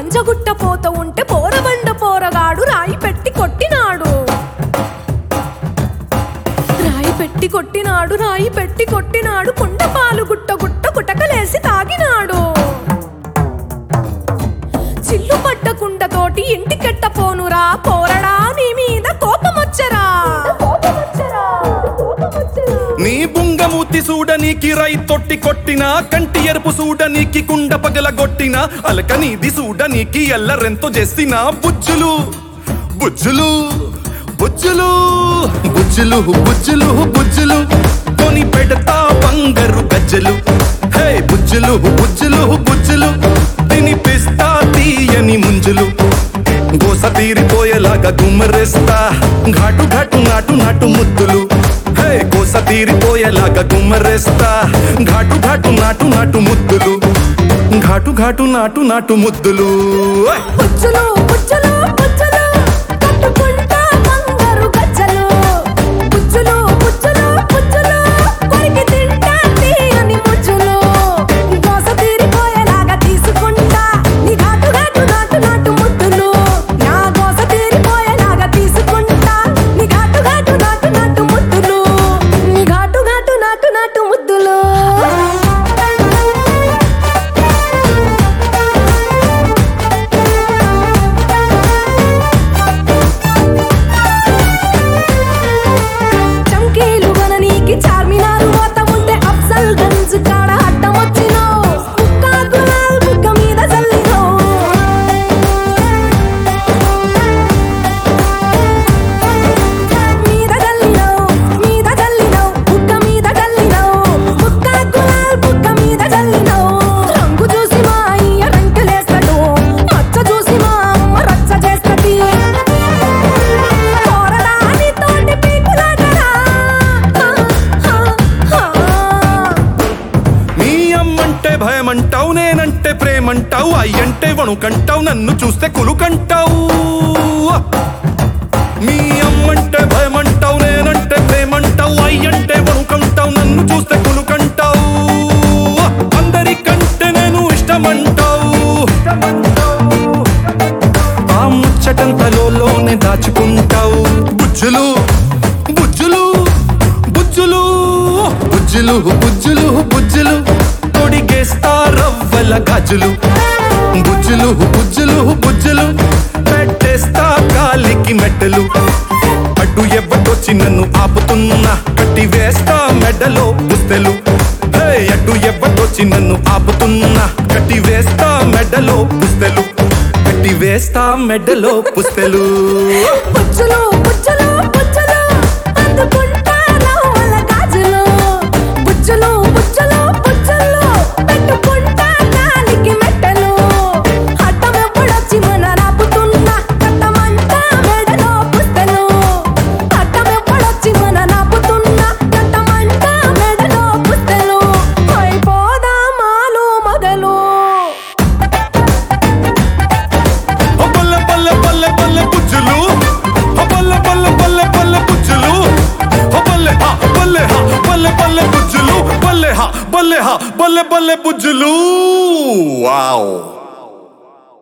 పంజగుట్ట పోత ఉంటే పోరబండ పోరగాడు రాయి పెట్టి కొట్టినాడు రాయి పెట్టి కొట్టినాడు రాయి పెట్టి కొట్టినాడు కుండ పాలు గుట్ట గుట్ట కుటకలేసి తాగినాడు చిల్లు పడ్డ కుండతోటి ఇంటికెట్ట పోనురా పోరడా నీ మీద కోపమొచ్చరా నీ బుంగమూతి సూడనీకి రై తొట్టి కొట్టిన కంటి ఎరుపు సూడనీకి కుండ పగలగొట్టిన అలక నీది సూడనీకి ఎల్లరెంతో చేసిన బుజ్జులు బుజ్జులు బుజ్జులు బుజ్జులు బుజ్జులు బుజ్జులు కొని పెడతా బంగారు గజ్జలు హే బుజ్జులు బుజ్జులు బుజ్జులు తినిపిస్తా తీయని ముంజులు గోస తీరిపోయేలాగా గుమ్మరేస్తా ఘాటు ఘాటు నాటు నాటు ముద్దులు హే గోస తీరిపోయేలాగా గుమ్మరేస్తా ఘాటు ఘాటు నాటు నాటు ముద్దులు ఘాటు ఘాటు నాటు నాటు ముద్దులు ఓయ్! పుచ్చులు పుచ్చులు పుచ్చులు కట్టుకుంటా బంగారు గజ్జలు పుచ్చులు పుచ్చులు పుచ్చులు కొరికి తింటా తీయని ముచ్చులు దోస తీరిపోయేలాగా తీసుకుంటా నీ ఘాటు ఘాటు నాటు నాటు ముద్దులు నా దోస తీరిపోయేలాగా తీసుకుంటా నీ ఘాటు ఘాటు నాటు నాటు ముద్దులు నీ ఘాటు ఘాటు నాటు నాటు ముద్దులు చంకీలు గననీకి చార్మినారు మోత ఉంటే అఫ్జల్ గంజ్ కాడ అడ్డం వచ్చినావు ముక్కా గులాల్ బుగ్గ మీద చల్లినావు మీద చల్లినావు మీద చల్లినావు బుగ్గ మీద చల్లినావు ముక్కా గులాల్ బుగ్గ మీద చల్లినావు రంగు చూసి మా అయ్య రంకులేస్తాడు మచ్చ చూసి మా అమ్మ రచ్చ చేస్తది పోరడాని తోటి పీకులాటరా నీ అమ్మంటే భయమంటావు నేనంటే ప్రేమంటావు అయ్యంటే వణుకంటావు నన్ను చూస్తే కులుకంటావు మీ అమ్మంటే భయమంటావు నేనంటే ప్రేమంటావు అయ్యంటే వణుకంటావు నన్ను చూస్తే కులుకంటావు అందరికంటే నేను ఇష్టమంటావు ఆ ముచ్చటంతలోనే దాచుకుంటావు బుజ్జులు బుజ్జులు బుజ్జులు బుజ్జులు బుజ్జులు బుజ్జులు తొడిగేస్తా రవ్వల గాజులు బుజ్జులు బుజ్జులు బుజ్జులు పెట్టేస్తా కాలికి మెట్టలు అడ్డు ఎవ్వటొచ్చి నన్ను ఆపుతున్నా కట్టి వేస్తా మెడలో పుస్తెలు హే, అడ్డు ఎవ్వటొచ్చి నన్ను ఆపుతున్నా కట్టి వేస్తా మెడలో పుస్తెలు కట్టి వేస్తా మెడలో పుస్తెలు పుచ్చులు పుచ్చులు పుచ్చులు అందుకుంటా నవ్వుల గాజులు పుచ్చులు పుచ్చులు పుచ్చులు పెట్టుకుంటా కాలికి మెట్టలు అడ్డం ఎప్పుడొచ్చి మన నాపుతున్నా కట్టమంటా మెడలో పుస్తలు అడ్డం ఎప్పుడొచ్చి మన నాపుతున్నా కట్టమంటా మెడలో పుస్తలు అయిపోదా మాలు మొదలు ఓ బల్ల బల్ల బల్ల బల్ల బుజ్జులు ఓ బల్ల బల్ల బల్ల బల్ల బుజ్జులు ఓ బల్లె హా బల్లె హా బల్లె బల్లె బుజ్జులు బల్లె హా బల్లె హా బల్లె బల్లె బుజ్జులు వావ్